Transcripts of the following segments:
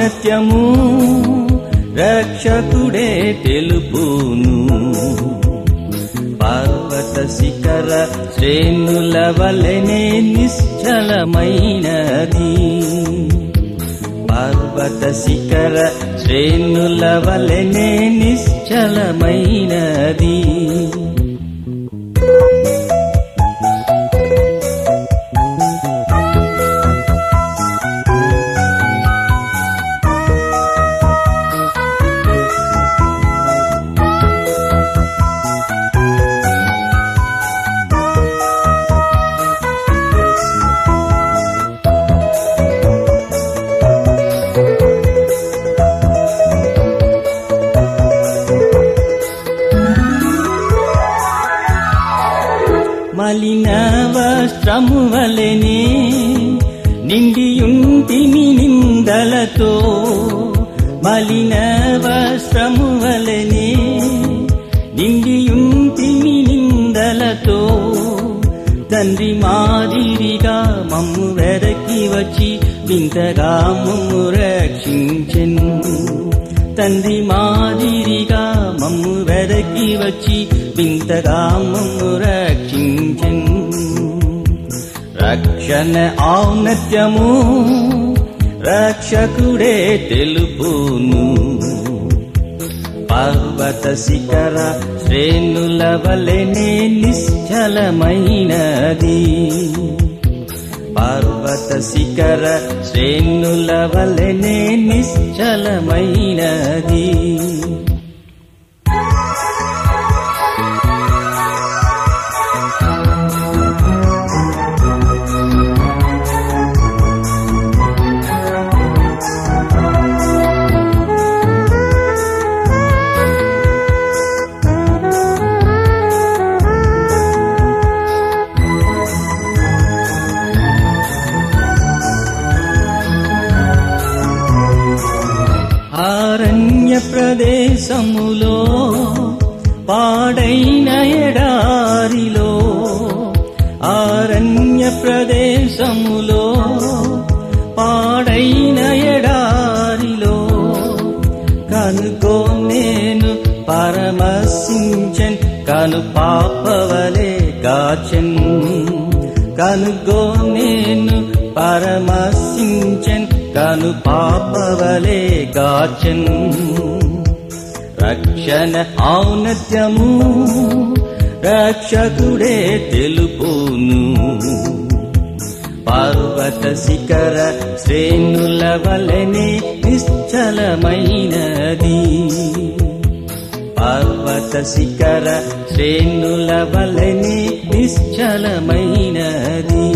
ఔన్నత్యము రక్షకుడే తెలుపును పర్వత శిఖర శ్రేణుల వలెనే నిశ్చలమైనది పర్వత శిఖర శ్రేణుల వలెనే నిశ్చలమైనది మలిన వస్త్రము వలెనే నిండియుంటిమి నిందలతో మలిన వస్త్రము వలెనే నిండియుంటిమి నిందలతో తండ్రి మాదిరిగా మమ్ము వెరకి వచ్చి వింతగా మమ్ము రక్షించెను తండ్రి మాదిరిగా మమ్ము వెరకి వచ్చి వింతగా మమ్ము రక్షించెను రక్షణ ఔన్నత్యము రక్షకుడే తెలుపును పర్వత శిఖర శ్రేణుల వలెనే నిశ్చలమైనది పర్వత శిఖర శ్రేణుల వలెనే నిశ్చలమైనది అరణ్య ప్రదేశములో పాడైన ఎడారిలో అరణ్య ప్రదేశములో పాడైన ఎడారిలో కనుకో నేను పరమశించన్ కను పాపవలే గాచన్ కనుగో నేను పరమశించన్ కను పాపవలే గాచన్ రక్షణ ఔన్నత్యము రక్షకుడే తెలుపును పర్వత శిఖర శ్రేణుల వలెనే నిశ్చలమైనది పర్వత శిఖర శ్రేణుల వలెనే నిశ్చలమైనది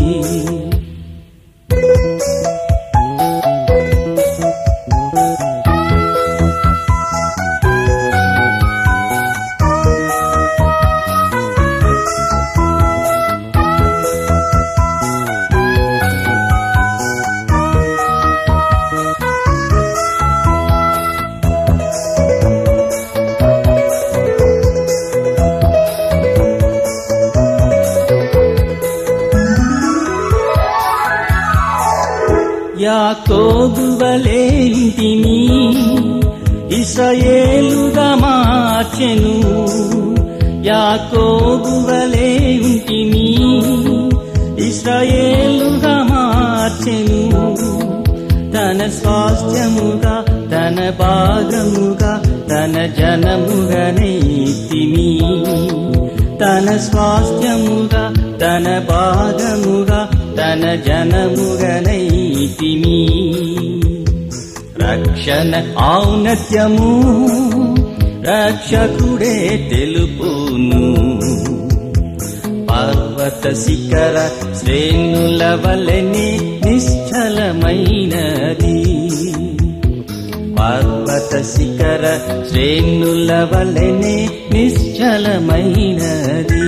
యాకోబువలే ఇంటిని ఇస్రాయేలుగా మార్చెను యాకోబువలే ఇంటిని ఇస్రాయేలుగా మార్చెను తన స్వాస్థ్యముగా తన భాగముగా తన జనముగా నైతిని తన స్వాస్థ్యముగా తన భాగముగా తన జనముగా నైతిని రక్షణ ఔన్నత్యము రక్షకుడే తెలుపును పర్వత శిఖర శ్రేణుల వలెనే నిశ్చలమైనది పర్వత శిఖర శ్రేణుల వలెనే నిశ్చలమైనది